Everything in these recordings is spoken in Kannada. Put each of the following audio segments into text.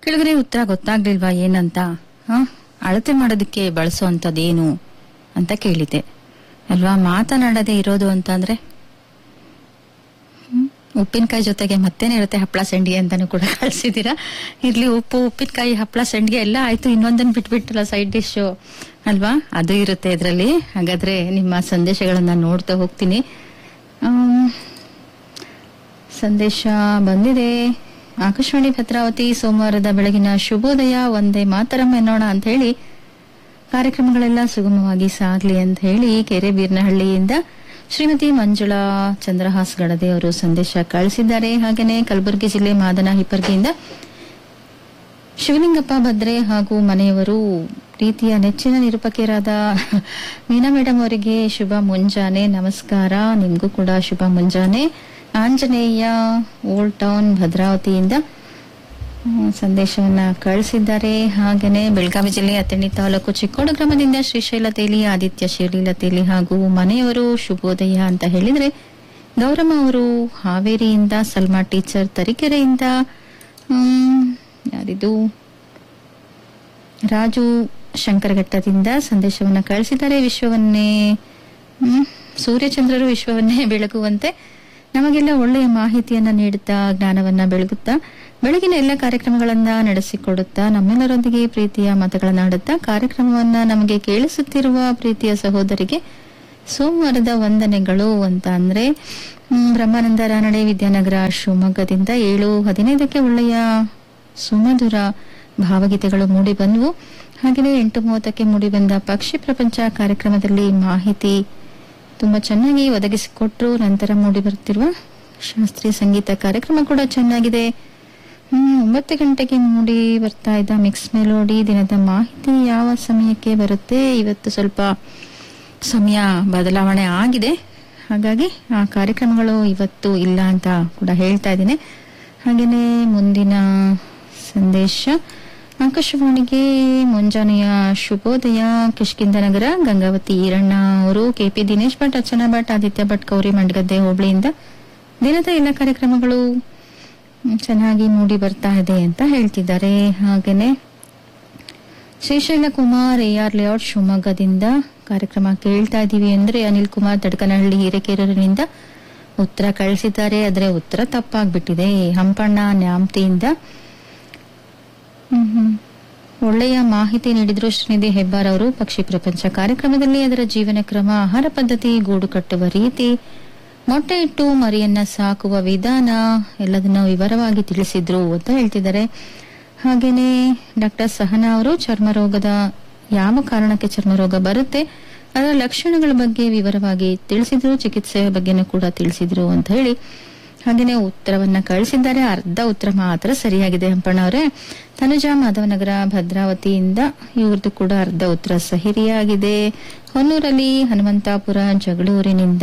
ಕೆಳಗಡೆ ಉತ್ತರ ಗೊತ್ತಾಗ್ಲಿಲ್ವಾ ಏನಂತ ಹ ಅಳತೆ ಮಾಡೋದಕ್ಕೆ ಬಳಸುವಂಥದ್ದೇನು ಅಂತ ಕೇಳಿದೆ ಅಲ್ವಾ ಮಾತನಾಡದೆ ಇರೋದು ಅಂತಂದ್ರೆ ಹ್ಮ್? ಉಪ್ಪಿನಕಾಯಿ ಜೊತೆಗೆ ಮತ್ತೇನಿರುತ್ತೆ ಹಪ್ಪಳ ಸಂಡಿಗೆ ಅಂತಾನು ಕೂಡ ಕಳ್ಸಿದ್ದೀರಾ ಇರ್ಲಿ ಉಪ್ಪು ಉಪ್ಪಿನಕಾಯಿ ಹಪ್ಪಳ ಸಂಡಿಗೆ ಎಲ್ಲ ಆಯ್ತು ಇನ್ನೊಂದನ್ನು ಬಿಟ್ಬಿಟ್ರಲ್ಲ ಸೈಡ್ ಡಿಶ್ ಅಲ್ವಾ ಅದು ಇರುತ್ತೆ ಇದರಲ್ಲಿ ಹಾಗಾದ್ರೆ ನಿಮ್ಮ ಸಂದೇಶಗಳನ್ನ ನೋಡ್ತಾ ಹೋಗ್ತೀನಿ ಆಮ್, ಸಂದೇಶ ಬಂದಿದೆ ಆಕಾಶವಾಣಿ ಭದ್ರಾವತಿ ಸೋಮವಾರದ ಬೆಳಗಿನ ಶುಭೋದಯ ಒಂದೇ ಮಾತರಂ ಎನ್ನೋಣ ಅಂತ ಹೇಳಿ ಕಾರ್ಯಕ್ರಮಗಳೆಲ್ಲ ಸುಗಮವಾಗಿ ಸಾಗಲಿ ಅಂತ ಹೇಳಿ ಕೆರೆ ಬೀರ್ನಹಳ್ಳಿಯಿಂದ ಶ್ರೀಮತಿ ಮಂಜುಳಾ ಚಂದ್ರಹಾಸ್ ಗಡದೆ ಅವರು ಸಂದೇಶ ಕಳಿಸಿದ್ದಾರೆ ಹಾಗೆಯೇ ಕಲಬುರಗಿ ಜಿಲ್ಲೆ ಮಾದನ ಹಿಪ್ಪರ್ಗಿಯಿಂದ ಶಿವಲಿಂಗಪ್ಪ ಭದ್ರೆ ಹಾಗೂ ಮನೆಯವರು ಪ್ರೀತಿಯ ನೆಚ್ಚಿನ ನಿರೂಪಕಿಯರಾದ ಮೀನಾ ಮೇಡಮ್ ಅವರಿಗೆ ಶುಭ ಮುಂಜಾನೆ ನಮಸ್ಕಾರ ನಿಮಗೂ ಕೂಡ ಶುಭ ಮುಂಜಾನೆ ಆಂಜನೇಯ ಓಲ್ಡ್ ಟೌನ್ ಭದ್ರಾವತಿಯಿಂದ ಹ್ಮ್, ಸಂದೇಶವನ್ನ ಕಳಿಸಿದ್ದಾರೆ ಹಾಗೇನೆ ಬೆಳಗಾವಿ ಜಿಲ್ಲೆ ಅತ್ತಣಿ ತಾಲೂಕು ಚಿಕ್ಕೋಡು ಗ್ರಾಮದಿಂದ ಶ್ರೀಶೈಲ ತೇಲಿ ಆದಿತ್ಯ ಶ್ರೀಲೀಲ ತೇಲಿ ಹಾಗೂ ಮನೆಯವರು ಶುಭೋದಯ ಅಂತ ಹೇಳಿದ್ರೆ ಗೌರಮ್ಮ ಅವರು ಹಾವೇರಿಯಿಂದ ಸಲ್ಮಾ ಟೀಚರ್ ತರೀಕೆರೆಯಿಂದ ಹ್ಮ್, ಯಾರಿದು ರಾಜು ಶಂಕರಘಟ್ಟದಿಂದ ಸಂದೇಶವನ್ನ ಕಳಿಸಿದ್ದಾರೆ ವಿಶ್ವವನ್ನೇ ಹ್ಮ್, ಸೂರ್ಯಚಂದ್ರರು ವಿಶ್ವವನ್ನೇ ಬೆಳಗುವಂತೆ ನಮಗೆಲ್ಲ ಒಳ್ಳೆಯ ಮಾಹಿತಿಯನ್ನ ನೀಡುತ್ತಾ ಜ್ಞಾನವನ್ನ ಬೆಳಗುತ್ತಾ ಬೆಳಗಿನ ಎಲ್ಲ ಕಾರ್ಯಕ್ರಮಗಳನ್ನ ನಡೆಸಿಕೊಡುತ್ತಾ ನಮ್ಮೆಲ್ಲರೊಂದಿಗೆ ಪ್ರೀತಿಯ ಮಾತುಗಳನ್ನಾಡುತ್ತಾ ಕಾರ್ಯಕ್ರಮವನ್ನ ನಮಗೆ ಕೇಳಿಸುತ್ತಿರುವ ಪ್ರೀತಿಯ ಸಹೋದರಿಗೆ ಸೋಮವಾರದ ವಂದನೆಗಳು ಅಂತ ಅಂದ್ರೆ ಹ್ಮ್, ಬ್ರಹ್ಮಾನಂದ ರಾನಡೆ ವಿದ್ಯಾನಗರ ಶಿವಮೊಗ್ಗದಿಂದ ಏಳು ಹದಿನೈದಕ್ಕೆ ಒಳ್ಳೆಯ ಸುಮಧುರ ಭಾವಗೀತೆಗಳು ಮೂಡಿ ಬಂದವು ಹಾಗೆಯೇ ಎಂಟು ಮೂವತ್ತಕ್ಕೆ ಮೂಡಿ ಬಂದ ಪಕ್ಷಿ ಪ್ರಪಂಚ ಕಾರ್ಯಕ್ರಮದಲ್ಲಿ ಮಾಹಿತಿ ತುಂಬಾ ಚೆನ್ನಾಗಿ ಒದಗಿಸಿಕೊಟ್ರು ನಂತರ ಮೂಡಿ ಬರುತ್ತಿರುವ ಶಾಸ್ತ್ರೀಯ ಸಂಗೀತ ಕಾರ್ಯಕ್ರಮ ಕೂಡ ಚೆನ್ನಾಗಿದೆ ಹ್ಮ್ ಒಂಬತ್ತು ಗಂಟೆಗೆ ಮೂಡಿ ಬರ್ತಾ ಇದ್ದ ಮಿಕ್ಸ್ ಮೆಲೋಡಿ ದಿನದ ಮಾಹಿತಿ ಯಾವ ಸಮಯಕ್ಕೆ ಬರುತ್ತೆ ಇವತ್ತು ಸ್ವಲ್ಪ ಸಮಯ ಬದಲಾವಣೆ ಆಗಿದೆ ಹಾಗಾಗಿ ಆ ಕಾರ್ಯಕ್ರಮಗಳು ಇವತ್ತು ಇಲ್ಲ ಅಂತ ಕೂಡ ಹೇಳ್ತಾ ಇದ್ದೀನಿ ಹಾಗೆಯೇ ಮುಂದಿನ ಸಂದೇಶ ಆಕಾಶವಾಣಿಗೆ ಮುಂಜಾನೆಯ ಶುಭೋದಯ ಕಿಷ್ಕಿಂದ ನಗರ ಗಂಗಾವತಿ ಈರಣ್ಣ ಅವರು ಕೆಪಿ ದಿನೇಶ್ ಭಟ್ ಅರ್ಚನಾ ಭಟ್ ಆದಿತ್ಯ ಭಟ್ ಗೌರಿ ಮಂಡಗದ್ದೆ ಹೋಬಳಿಯಿಂದ ದಿನದ ಎಲ್ಲ ಕಾರ್ಯಕ್ರಮಗಳು ಮ್, ಚೆನ್ನಾಗಿ ಮೂಡಿ ಬರ್ತಾ ಇದೆ ಅಂತ ಹೇಳ್ತಿದ್ದಾರೆ ಹಾಗೇನೆ Srishaila Kumar A R layout ಶಿವಮೊಗ್ಗದಿಂದ ಕಾರ್ಯಕ್ರಮ ಕೇಳ್ತಾ ಇದ್ದೀವಿ ಅಂದ್ರೆ ಅನಿಲ್ ಕುಮಾರ್ ತಡಕನಹಳ್ಳಿ ಹಿರೇಕೆರೂರಿನಿಂದ ಉತ್ತರ ಕಳಿಸಿದ್ದಾರೆ ಆದರೆ ಉತ್ತರ ತಪ್ಪಾಗ್ಬಿಟ್ಟಿದೆ ಹಂಪಣ್ಣ ನ್ಯಾಮ್ತಿಯಿಂದ ಹ್ಮ್ ಹ್ಮ್. ಒಳ್ಳೆಯ ಮಾಹಿತಿ ನೀಡಿದ್ರು ಶ್ರೀನಿಧಿ ಹೆಬ್ಬಾರ್ ಅವರು ಪಕ್ಷಿ ಪ್ರಪಂಚ ಕಾರ್ಯಕ್ರಮದಲ್ಲಿ ಅದರ ಜೀವನ ಕ್ರಮ ಆಹಾರ ಪದ್ಧತಿ ಗೂಡು ಕಟ್ಟುವ ರೀತಿ ಮೊಟ್ಟೆ ಇಟ್ಟು ಮರಿಯನ್ನ ಸಾಕುವ ವಿಧಾನ ಎಲ್ಲದನ್ನ ವಿವರವಾಗಿ ತಿಳಿಸಿದ್ರು ಅಂತ ಹೇಳ್ತಿದ್ದಾರೆ ಹಾಗೇನೆ ಡಾಕ್ಟರ್ ಸಹನಾ ಅವರು ಚರ್ಮ ರೋಗದ ಯಾವ ಕಾರಣಕ್ಕೆ ಚರ್ಮ ರೋಗ ಬರುತ್ತೆ ಅದರ ಲಕ್ಷಣಗಳ ಬಗ್ಗೆ ವಿವರವಾಗಿ ತಿಳಿಸಿದ್ರು ಚಿಕಿತ್ಸೆಯ ಬಗ್ಗೆನೂ ಕೂಡ ತಿಳಿಸಿದ್ರು ಅಂತ ಹೇಳಿ ಹಾಗೇನೆ ಉತ್ತರವನ್ನ ಕಳಿಸಿದ್ದಾರೆ ಅರ್ಧ ಉತ್ತರ ಮಾತ್ರ ಸರಿಯಾಗಿದೆ ಹಂಪಣ್ಣ ಅವರೇ ತನುಜಾ ಮಾಧವನಗರ ಭದ್ರಾವತಿಯಿಂದ ಇವ್ರದ್ದು ಕೂಡ ಅರ್ಧ ಉತ್ತರ ಸಹಿರಿಯಾಗಿದೆ ಹೊನ್ನೂರಲ್ಲಿ ಹನುಮಂತಾಪುರ ಜಗಳೂರಿನಿಂದ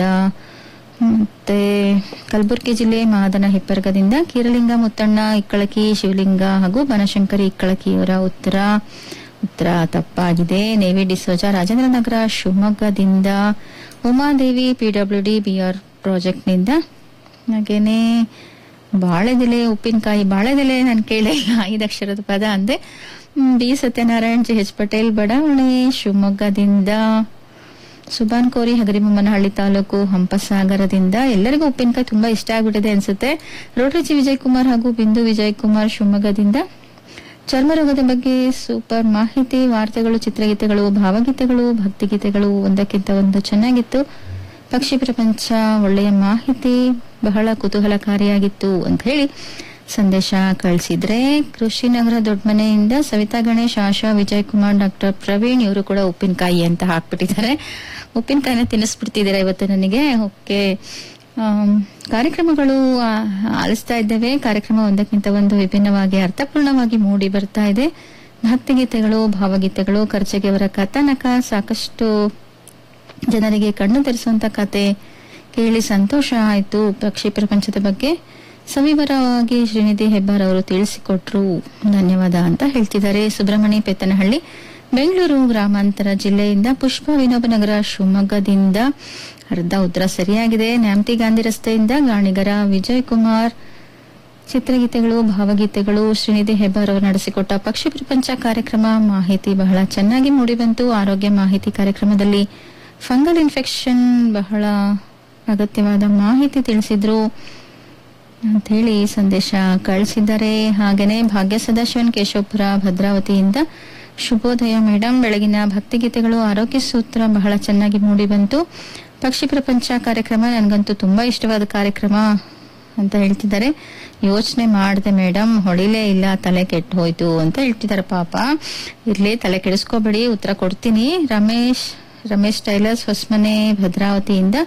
ಮತ್ತೆ ಕಲಬುರಗಿ ಜಿಲ್ಲೆ ಮಾದನ ಹಿಪ್ಪರ್ಗದಿಂದ ಕೀರಲಿಂಗ ಮುತ್ತಣ್ಣ ಇಕ್ಕಳಕಿ ಶಿವಲಿಂಗ ಹಾಗೂ ಬನಶಂಕರಿ ಇಕ್ಕಳಕಿಯವರ ಉತ್ತರ ಉತ್ತರ ತಪ್ಪಾಗಿದೆ ನೇವಿ ಡಿಸೋಜ ರಾಜೇಂದ್ರನಗರ ಶಿವಮೊಗ್ಗದಿಂದ ಉಮಾದೇವಿ ಪಿಡಬ್ಲ್ಯೂಡಿ ಬಿಆರ್ ಪ್ರಾಜೆಕ್ಟ್ನಿಂದ ಹಾಗೇನೆ ಬಾಳೆದೆಲೆ ಉಪ್ಪಿನಕಾಯಿ ಬಾಳೆದೆಲೆ ನಾನು ಕೇಳೇ ಇಲ್ಲ ಐದು ಅಕ್ಷರದ ಪದ ಅಂದೆ ಹ್ಮ್, B Satyanarayan G H Patel ಬಡಾವಣೆ ಶಿವಮೊಗ್ಗದಿಂದ ಸುಬಾನ್ ಕೋರಿ ಹಗರಿಬೊಮ್ಮನಹಳ್ಳಿ ತಾಲೂಕು ಹಂಪಸಾಗರದಿಂದ ಎಲ್ಲರಿಗೂ ಉಪ್ಪಿನಕಾಯಿ ತುಂಬಾ ಇಷ್ಟ ಆಗ್ಬಿಟ್ಟಿದೆ ಅನ್ಸುತ್ತೆ ರೋಟರಿ ಜಿ ವಿಜಯ್ ಕುಮಾರ್ ಹಾಗೂ ಬಿಂದು ವಿಜಯ್ ಕುಮಾರ್ ಶಿವಮೊಗ್ಗದಿಂದ ಚರ್ಮ ರೋಗದ ಬಗ್ಗೆ ಸೂಪರ್ ಮಾಹಿತಿ ವಾರ್ತೆಗಳು ಚಿತ್ರಗೀತೆಗಳು ಭಾವಗೀತೆಗಳು ಭಕ್ತಿಗೀತೆಗಳು ಒಂದಕ್ಕಿಂತ ಒಂದು ಚೆನ್ನಾಗಿತ್ತು ಪಕ್ಷಿ ಪ್ರಪಂಚ ಒಳ್ಳೆಯ ಮಾಹಿತಿ ಬಹಳ ಕುತೂಹಲಕಾರಿಯಾಗಿತ್ತು ಅಂತ ಹೇಳಿ ಸಂದೇಶ ಕಳಿಸಿದ್ರೆ ಕೃಷಿನಗರ ದೊಡ್ಡಮನೆಯಿಂದ ಸವಿತಾ ಗಣೇಶ್ ಆಶಾ ವಿಜಯ್ ಕುಮಾರ್ ಡಾಕ್ಟರ್ ಪ್ರವೀಣ್ ಇವರು ಕೂಡ ಉಪ್ಪಿನಕಾಯಿ ಅಂತ ಹಾಕ್ಬಿಟ್ಟಿದ್ದಾರೆ ಉಪ್ಪಿನಕಾಯಿನ ತಿನ್ನಿಸ್ಬಿಡ್ತಿದ್ದೀರಾ ಇವತ್ತು ನನಗೆ ಓಕೆ ಆಮ್, ಕಾರ್ಯಕ್ರಮಗಳು ಆ, ಆಲಿಸ್ತಾ ಇದ್ದೇವೆ ಕಾರ್ಯಕ್ರಮ ಒಂದಕ್ಕಿಂತ ಒಂದು ವಿಭಿನ್ನವಾಗಿ ಅರ್ಥಪೂರ್ಣವಾಗಿ ಮೂಡಿ ಬರ್ತಾ ಇದೆ ಭಕ್ತಿಗೀತೆಗಳು ಭಾವಗೀತೆಗಳು ಖರ್ಚೆಗೆಯವರ ಕಥನಕ ಸಾಕಷ್ಟು ಜನರಿಗೆ ಕಣ್ಣು ತೆರೆಸುವಂತ ಕತೆ ಕೇಳಿ ಸಂತೋಷ ಆಯಿತು ಪಕ್ಷಿ ಪ್ರಪಂಚದ ಬಗ್ಗೆ ಸವಿವರವಾಗಿ ಶ್ರೀನಿಧಿ ಹೆಬ್ಬಾರ್ ಅವರು ತಿಳಿಸಿಕೊಟ್ರು ಧನ್ಯವಾದ ಅಂತ ಹೇಳ್ತಿದ್ದಾರೆ ಸುಬ್ರಹ್ಮಣ್ಯ ಪೆತ್ತನಹಳ್ಳಿ ಬೆಂಗಳೂರು ಗ್ರಾಮಾಂತರ ಜಿಲ್ಲೆಯಿಂದ ಪುಷ್ಪ ವಿನೋಬನಗರ ಶಿವಮೊಗ್ಗದಿಂದ ಅರ್ಧ ಉತ್ತರ ಸರಿಯಾಗಿದೆ ನ್ಯಾಮತಿ ಗಾಂಧಿ ರಸ್ತೆಯಿಂದ ಗಾಣಿಗರ ವಿಜಯ್ ಕುಮಾರ್ ಚಿತ್ರಗೀತೆಗಳು ಭಾವಗೀತೆಗಳು ಶ್ರೀನಿಧಿ ಹೆಬ್ಬಾರ್ ಅವರು ನಡೆಸಿಕೊಟ್ಟ ಪಕ್ಷಿ ಪ್ರಪಂಚ ಕಾರ್ಯಕ್ರಮ ಮಾಹಿತಿ ಬಹಳ ಚೆನ್ನಾಗಿ ಮೂಡಿಬಂತು ಆರೋಗ್ಯ ಮಾಹಿತಿ ಕಾರ್ಯಕ್ರಮದಲ್ಲಿ ಫಂಗಲ್ ಇನ್ಫೆಕ್ಷನ್ ಬಹಳ ಅಗತ್ಯವಾದ ಮಾಹಿತಿ ತಿಳಿಸಿದ್ರು ಅಂತ ಹೇಳಿ ಸಂದೇಶ ಕಳಿಸಿದ್ದಾರೆ ಹಾಗೇನೆ ಭಾಗ್ಯ ಸದಾಶಿವನ್ ಕೇಶವಪುರ ಭದ್ರಾವತಿಯಿಂದ ಶುಭೋದಯ ಮೇಡಮ್ ಬೆಳಗಿನ ಭಕ್ತಿಗೀತೆಗಳು ಆರೋಗ್ಯ ಸೂತ್ರ ಬಹಳ ಚೆನ್ನಾಗಿ ಮೂಡಿ ಬಂತು ಪಕ್ಷಿ ಪ್ರಪಂಚ ಕಾರ್ಯಕ್ರಮ ನನಗಂತೂ ತುಂಬಾ ಇಷ್ಟವಾದ ಕಾರ್ಯಕ್ರಮ ಅಂತ ಹೇಳ್ತಿದ್ದಾರೆ ಯೋಚನೆ ಮಾಡಿದೆ ಮೇಡಮ್ ಹೊಳಿಲೇ ಇಲ್ಲ ತಲೆ ಕೆಟ್ಟು ಹೋಯ್ತು ಅಂತ ಹೇಳ್ತಿದ್ದಾರೆ ಪಾಪ ಇರ್ಲಿ ತಲೆ ಕೆಡಿಸ್ಕೋಬೇಡಿ ಉತ್ತರ ಕೊಡ್ತೀನಿ ರಮೇಶ್ ರಮೇಶ್ ಟೈಲರ್ಸ್ ಹೊಸಮನೆ ಭದ್ರಾವತಿಯಿಂದ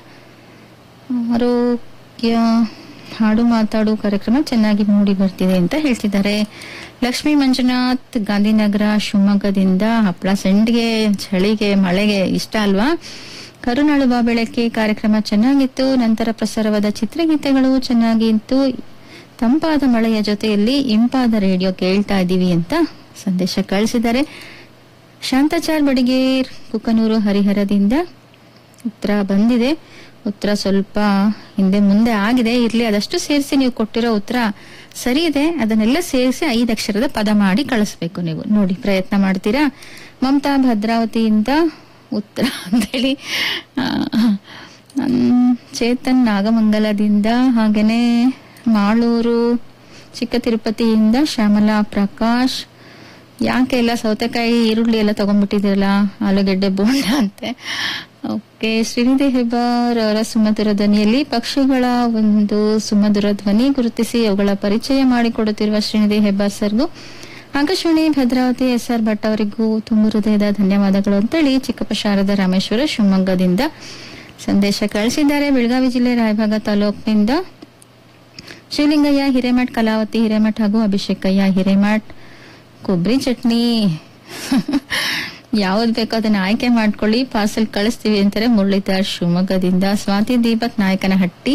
ಆರೋಗ್ಯ ಹಾಡು ಮಾತಾಡು ಕಾರ್ಯಕ್ರಮ ಚೆನ್ನಾಗಿ ಮೂಡಿ ಬರ್ತಿದೆ ಅಂತ ಹೇಳ್ತಿದ್ದಾರೆ ಲಕ್ಷ್ಮೀ ಮಂಜುನಾಥ್ ಗಾಂಧಿನಗರ ಶಿವಮೊಗ್ಗದಿಂದ ಹಪ್ಪಳ ಸಂಡಿಗೆ ಚಳಿಗೆ ಮಳೆಗೆ ಇಷ್ಟ ಅಲ್ವಾ ಕರುನಾಳುವ ಬೆಳಕೆ ಕಾರ್ಯಕ್ರಮ ಚೆನ್ನಾಗಿತ್ತು ನಂತರ ಪ್ರಸಾರವಾದ ಚಿತ್ರಗೀತೆಗಳು ಚೆನ್ನಾಗಿತ್ತು ತಂಪಾದ ಮಳೆಯ ಜೊತೆಯಲ್ಲಿ ಇಂಪಾದ ರೇಡಿಯೋ ಕೇಳ್ತಾ ಇದ್ದೀವಿ ಅಂತ ಸಂದೇಶ ಕಳಿಸಿದ್ದಾರೆ ಶಾಂತಾಚಾರ್ ಬಡಿಗೇರ್ ಕುಕನೂರು ಹರಿಹರದಿಂದ ಉತ್ತರ ಬಂದಿದೆ ಉತ್ತರ ಸ್ವಲ್ಪ ಹಿಂದೆ ಮುಂದೆ ಆಗಿದೆ ಇರ್ಲಿ ಅದಷ್ಟು ಸೇರಿಸಿ ನೀವು ಕೊಟ್ಟಿರೋ ಉತ್ತರ ಸರಿ ಇದೆ ಅದನ್ನೆಲ್ಲ ಸೇರಿಸಿ ಐದು ಅಕ್ಷರದ ಪದ ಮಾಡಿ ಕಳಿಸ್ಬೇಕು ನೀವು ನೋಡಿ ಪ್ರಯತ್ನ ಮಾಡ್ತೀರಾ ಮಮತಾ ಭದ್ರಾವತಿಯಿಂದ ಉತ್ತರ ಅಂತೇಳಿ ಆ, ನನ್- ಚೇತನ್ ನಾಗಮಂಗಲದಿಂದ ಹಾಗೇನೆ ಮಾಳೂರು ಚಿಕ್ಕ ತಿರುಪತಿಯಿಂದ ಶ್ಯಾಮಲಾ ಪ್ರಕಾಶ್ ಯಾಕೆ ಎಲ್ಲ ಸೌತೆಕಾಯಿ ಈರುಳ್ಳಿ ಎಲ್ಲ ತಗೊಂಡ್ಬಿಟ್ಟಿದ್ದೀರಲ್ಲ ಆಲೂಗೆಡ್ಡೆ ಬೋಂಡ ಅಂತೆ ಓಕೆ ಶ್ರೀನಿಧಿ ಹೆಬ್ಬಾರ್ ಅವರ ಸುಮಧುರ ಧ್ವನಿಯಲ್ಲಿ ಪಕ್ಷಿಗಳ ಒಂದು ಸುಮಧುರ ಧ್ವನಿ ಗುರುತಿಸಿ ಅವುಗಳ ಪರಿಚಯ ಮಾಡಿಕೊಡುತ್ತಿರುವ ಶ್ರೀನಿಧಿ ಹೆಬ್ಬಾರ್ ಸರ್ಗೂ ಆಕಾಶವಾಣಿ ಭದ್ರಾವತಿ ಎಸ್ ಆರ್ ಭಟ್ ಅವರಿಗೂ ತುಂಬ ಹೃದಯದ ಧನ್ಯವಾದಗಳು ಅಂತೇಳಿ ಚಿಕ್ಕಪ್ಪ ಶಾರದಾ ರಾಮೇಶ್ವರ ಶಿವಮೊಗ್ಗದಿಂದ ಸಂದೇಶ ಕಳಿಸಿದ್ದಾರೆ ಬೆಳಗಾವಿ ಜಿಲ್ಲೆ ರಾಯಭಾಗ ತಾಲೂಕಿನಿಂದ ಶಿವಲಿಂಗಯ್ಯ ಹಿರೇಮಠ್ ಕಲಾವತಿ ಹಿರೇಮಠ್ ಹಾಗೂ ಅಭಿಷೇಕಯ್ಯ ಹಿರೇಮಠ್ ಕೊಬ್ಬರಿ ಚಟ್ನಿ ಯಾವ್ದು ಬೇಕೋ ಅದನ್ನ ಆಯ್ಕೆ ಮಾಡ್ಕೊಳ್ಳಿ ಪಾರ್ಸೆಲ್ ಕಳಿಸ್ತೀವಿ ಅಂತಾರೆ ಮುರಳೀಧರ್ ಶಿವಮೊಗ್ಗದಿಂದ ಸ್ವಾತಿ ದೀಪಕ್ ನಾಯಕನಹಟ್ಟಿ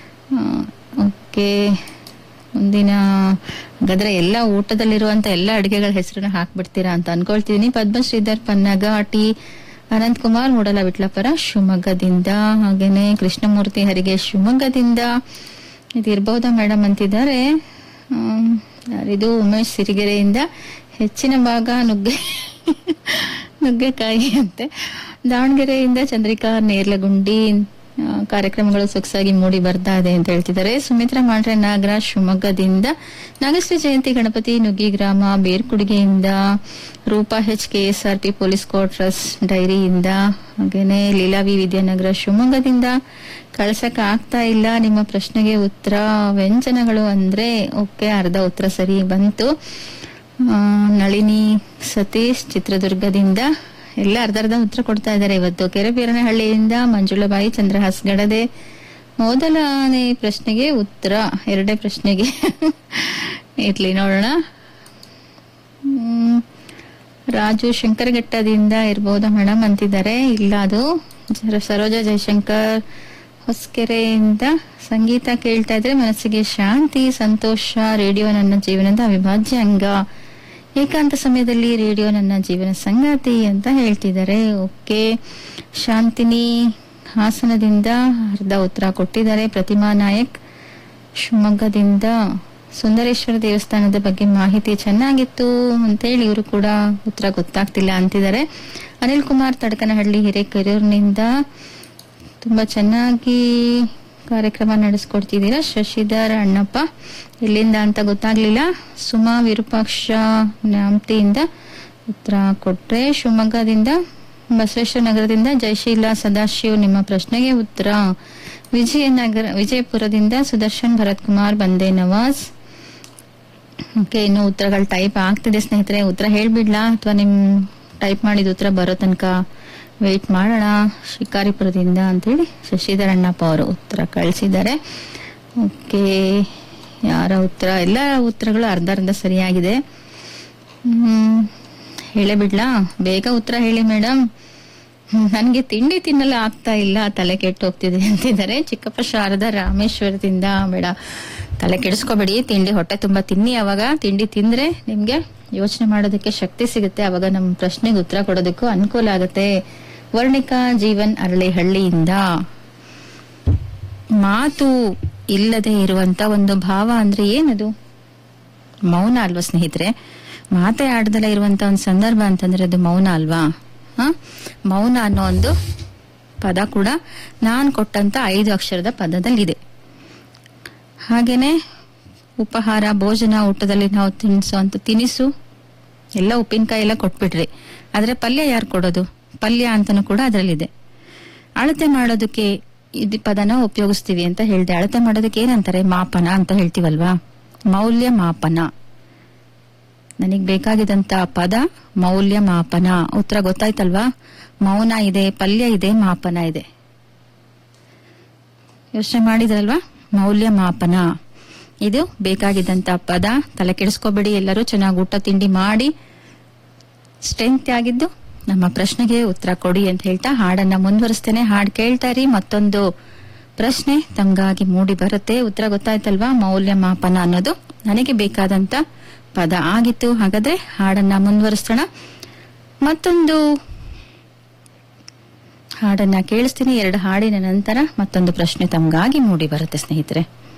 ಓಕೆ ಮುಂದಿನ ಹಾಗಾದ್ರೆ ಎಲ್ಲ ಊಟದಲ್ಲಿರುವಂತ ಎಲ್ಲ ಅಡಿಗೆಗಳ ಹೆಸರನ್ನ ಹಾಕ್ಬಿಡ್ತೀರಾ ಅಂತ ಅನ್ಕೊಳ್ತಿದೀನಿ ಪದ್ಮಶ್ರೀಧರ್ ಪನ್ನಗ ಟಿ ಅನಂತ್ ಕುಮಾರ್ ಮೂಡಲ ವಿಟ್ಲಪುರ ಶಿವಮೊಗ್ಗದಿಂದ ಹಾಗೇನೆ ಕೃಷ್ಣಮೂರ್ತಿ ಹರಿಗೆ ಶಿವಮೊಗ್ಗದಿಂದ ಇದು ಇರ್ಬಹುದಾ ಮೇಡಮ್ ಅಂತಿದ್ದಾರೆ ಆಮ್, ಯಾರಿದು ಉಮೇಶ್ ಸಿರಿಗೆರೆಯಿಂದ ಹೆಚ್ಚಿನ ಭಾಗ ನುಗ್ಗೆ ನುಗ್ಗೆಕಾಯಿ ಅಂತೆ ದಾವಣಗೆರೆಯಿಂದ ಚಂದ್ರಿಕಾ ನೇರ್ಲಗುಂಡಿ ಆ, ಕಾರ್ಯಕ್ರಮಗಳು ಸೊಗಸಾಗಿ ಮೂಡಿ ಬರ್ತಾ ಇದೆ ಅಂತ ಹೇಳ್ತಿದ್ದಾರೆ ಸುಮಿತ್ರಾ ಮಾಂಡ್ರೆ ನಾಗರಾಜ್ ಶಿವಮೊಗ್ಗದಿಂದ ನಾಗಶ್ರೀ ಜಯಂತಿ ಗಣಪತಿ ನುಗ್ಗಿ ಗ್ರಾಮ ಬೇರ್ಕುಡಿಗೆಯಿಂದ Roopa H K S R P police quarters ಡೈರಿಯಿಂದ ಹಾಗೇನೆ ಲೀಲಾವಿ ವಿದ್ಯಾನಗರ ಶಿವಮೊಗ್ಗದಿಂದ ಕಳ್ಸಕ್ ಆಗ್ತಾ ಇಲ್ಲ ನಿಮ್ಮ ಪ್ರಶ್ನೆಗೆ ಉತ್ತರ ವ್ಯಂಜನಗಳು ಅಂದ್ರೆ ಓಕೆ ಅರ್ಧ ಉತ್ತರ ಸರಿ ಬಂತು ಆ, ನಳಿನಿ ಸತೀಶ್ ಚಿತ್ರದುರ್ಗದಿಂದ ಎಲ್ಲ ಅರ್ಧ ಅರ್ಧ ಉತ್ತರ ಕೊಡ್ತಾ ಇದ್ದಾರೆ ಇವತ್ತು ಕೆರೆಬೀರನಹಳ್ಳಿಯಿಂದ ಮಂಜುಳಬಾಯಿ ಚಂದ್ರಹಾಸ್ ಗಡದೆ ಮೊದಲನೇ ಪ್ರಶ್ನೆಗೆ ಉತ್ತರ ಎರಡನೇ ಪ್ರಶ್ನೆಗೆ ಇರ್ಲಿ ನೋಡೋಣ ಹ್ಮ್. ರಾಜು ಶಂಕರಘಟ್ಟದಿಂದ ಇರ್ಬೋದಾ ಮೇಡಮ್ ಅಂತಿದ್ದಾರೆ ಇಲ್ಲ ಅದು ಜರ- ಸರೋಜಾ ಜಯಶಂಕರ್ ಹೊಸಕೆರೆಯಿಂದ ಸಂಗೀತ ಕೇಳ್ತಾ ಇದ್ರೆ ಮನಸ್ಸಿಗೆ ಶಾಂತಿ ಸಂತೋಷ ರೇಡಿಯೋ ನನ್ನ ಜೀವನದ ಅವಿಭಾಜ್ಯ ಅಂಗ ಏಕಾಂತ ಸಮಯದಲ್ಲಿ ರೇಡಿಯೋ ನನ್ನ ಜೀವನ ಸಂಗಾತಿ ಅಂತ ಹೇಳ್ತಿದ್ದಾರೆ ಓಕೆ ಶಾಂತಿನಿ ಹಾಸನದಿಂದ ಅರ್ಧ ಉತ್ತರ ಕೊಟ್ಟಿದ್ದಾರೆ ಪ್ರತಿಮಾ ನಾಯಕ್ ಶಿವಮೊಗ್ಗದಿಂದ ಸುಂದರೇಶ್ವರ ದೇವಸ್ಥಾನದ ಬಗ್ಗೆ ಮಾಹಿತಿ ಚೆನ್ನಾಗಿತ್ತು ಅಂತೇಳಿ ಇವರು ಕೂಡ ಉತ್ತರ ಗೊತ್ತಾಗ್ತಿಲ್ಲ ಅಂತಿದ್ದಾರೆ ಅನಿಲ್ ಕುಮಾರ್ ತಡಕನಹಳ್ಳಿ ಹಿರೇಕೆರೂರಿನಿಂದ ತುಂಬಾ ಚೆನ್ನಾಗಿ ಕಾರ್ಯಕ್ರಮ ನಡೆಸ್ಕೊಡ್ತಿದ್ದೀರಾ ಶಶಿಧರ್ ಅಣ್ಣಪ್ಪ ಎಲ್ಲಿಂದ ಅಂತ ಗೊತ್ತಾಗ್ಲಿಲ್ಲ ಸುಮಾ ವಿರೂಪಾಕ್ಷ ನ್ಯಾಮ್ತಿಯಿಂದ ಉತ್ತರ ಕೊಟ್ರೆ ಶಿವಮೊಗ್ಗದಿಂದ ಬಸವೇಶ್ವರ ನಗರದಿಂದ ಜಯಶೀಲ ಸದಾಶಿವ್ ನಿಮ್ಮ ಪ್ರಶ್ನೆಗೆ ಉತ್ತರ ವಿಜಯನಗರ ವಿಜಯಪುರದಿಂದ ಸುದರ್ಶನ್ ಭರತ್ ಕುಮಾರ್ ಬಂದೆ ನವಾಜ್ ಓಕೆ ಇನ್ನು ಉತ್ತರಗಳು ಟೈಪ್ ಆಗ್ತಿದೆ ಸ್ನೇಹಿತರೆ ಉತ್ತರ ಹೇಳ್ಬಿಡ್ಲಾ ಅಥವಾ ನಿಮ್ ಟೈಪ್ ಮಾಡಿದ ಉತ್ತರ ಬರೋ ತನಕ ವೆಯ್ಟ್ ಮಾಡೋಣ ಶಿಕಾರಿಪುರದಿಂದ ಅಂತೇಳಿ ಶಶಿಧರ್ ಅಣ್ಣಪ್ಪ ಅವರು ಉತ್ತರ ಕಳಿಸಿದ್ದಾರೆ ಓಕೆ ಯಾರ ಉತ್ತರ ಎಲ್ಲ ಉತ್ತರಗಳು ಅರ್ಧ ಅರ್ಧ ಸರಿಯಾಗಿದೆ ಹ್ಮ್ ಹೇಳೇ ಬಿಡ್ಲಾ ಬೇಗ ಉತ್ತರ ಹೇಳಿ ಮೇಡಮ್ ನನಗೆ ತಿಂಡಿ ತಿನ್ನಲು ಆಗ್ತಾ ಇಲ್ಲ ತಲೆ ಕೆಟ್ಟು ಹೋಗ್ತಿದೆ ಅಂತಿದ್ದಾರೆ ಚಿಕ್ಕಪ್ಪ ಶಾರದಾ ರಾಮೇಶ್ವರದಿಂದ ಬೇಡ ತಲೆ ಕೆಡಿಸ್ಕೋಬೇಡಿ ತಿಂಡಿ ಹೊಟ್ಟೆ ತುಂಬಾ ತಿನ್ನಿ ಅವಾಗ ತಿಂಡಿ ತಿಂದ್ರೆ ನಿಮ್ಗೆ ಯೋಚನೆ ಮಾಡೋದಕ್ಕೆ ಶಕ್ತಿ ಸಿಗುತ್ತೆ ಅವಾಗ ನಮ್ಮ ಪ್ರಶ್ನೆಗೆ ಉತ್ತರ ಕೊಡೋದಕ್ಕೂ ಅನುಕೂಲ ಆಗುತ್ತೆ ವರ್ಣಿಕಾ ಜೀವನ್ ಅರಳಿಹಳ್ಳಿಯಿಂದ ಮಾತು ಇಲ್ಲದೆ ಇರುವಂತ ಒಂದು ಭಾವ ಅಂದ್ರೆ ಏನದು ಮೌನ ಅಲ್ವಾ ಸ್ನೇಹಿತರೆ ಮಾತೇ ಆಡ್ದಲ್ಲ ಇರುವಂತ ಒಂದು ಸಂದರ್ಭ ಅಂತಂದ್ರೆ ಅದು ಮೌನ ಅಲ್ವಾ ಹ ಮೌನ ಅನ್ನೋ ಒಂದು ಪದ ಕೂಡ ನಾನು ಕೊಟ್ಟಂತ ಐದು ಅಕ್ಷರದ ಪದದಲ್ಲಿದೆ ಹಾಗೇನೆ ಉಪಹಾರ ಭೋಜನ ಊಟದಲ್ಲಿ ನಾವು ತಿನ್ನಿಸುವಂತ ತಿನಿಸು ಎಲ್ಲ ಉಪ್ಪಿನಕಾಯಿ ಎಲ್ಲ ಕೊಟ್ಬಿಟ್ರಿ ಆದ್ರೆ ಪಲ್ಯ ಯಾರು ಕೊಡೋದು ಪಲ್ಯ ಅಂತನೂ ಕೂಡ ಅದರಲ್ಲಿದೆ ಅಳತೆ ಮಾಡೋದಕ್ಕೆ ಇದು ಪದನ ಉಪಯೋಗಿಸ್ತೀವಿ ಅಂತ ಹೇಳ್ದೆ ಅಳತೆ ಮಾಡೋದಕ್ಕೆ ಏನಂತಾರೆ ಮಾಪನ ಅಂತ ಹೇಳ್ತೀವಲ್ವಾ ಮೌಲ್ಯ ಮಾಪನ ನನಗ್ ಬೇಕಾಗಿದ್ದಂತ ಪದ ಮೌಲ್ಯ ಮಾಪನ ಉತ್ತರ ಗೊತ್ತಾಯ್ತಲ್ವಾ ಮೌನ ಇದೆ ಪಲ್ಯ ಇದೆ ಮಾಪನ ಇದೆ ಯೋಚನೆ ಮಾಡಿದ್ರಲ್ವಾ ಮೌಲ್ಯ ಮಾಪನ ಇದು ಬೇಕಾಗಿದ್ದಂತ ಪದ ತಲೆ ಕೆಡಿಸ್ಕೋಬೇಡಿ ಎಲ್ಲರೂ ಚೆನ್ನಾಗಿ ಊಟ ತಿಂಡಿ ಮಾಡಿ ಸ್ಟ್ರೆಂತ್ ಆಗಿದ್ದು ನಮ್ಮ ಪ್ರಶ್ನೆಗೆ ಉತ್ತರ ಕೊಡಿ ಅಂತ ಹೇಳ್ತಾ ಹಾಡನ್ನ ಮುಂದುವರಿಸ್ತೇನೆ ಹಾಡ್ ಕೇಳ್ತಾ ಇರಿ ಮತ್ತೊಂದು ಪ್ರಶ್ನೆ ತಮ್ಗಾಗಿ ಮೂಡಿ ಬರುತ್ತೆ ಉತ್ತರ ಗೊತ್ತಾಯ್ತಲ್ವಾ ಮೌಲ್ಯ ಮಾಪನ ಅನ್ನೋದು ನನಗೆ ಬೇಕಾದಂತ ಪದ ಆಗಿತ್ತು ಹಾಗಾದ್ರೆ ಹಾಡನ್ನ ಮುಂದುವರಿಸೋಣ ಮತ್ತೊಂದು ಹಾಡನ್ನ ಕೇಳಿಸ್ತೀನಿ ಎರಡು ಹಾಡಿನ ನಂತರ ಮತ್ತೊಂದು ಪ್ರಶ್ನೆ ತಮ್ಗಾಗಿ ಮೂಡಿ ಬರುತ್ತೆ ಸ್ನೇಹಿತರೆ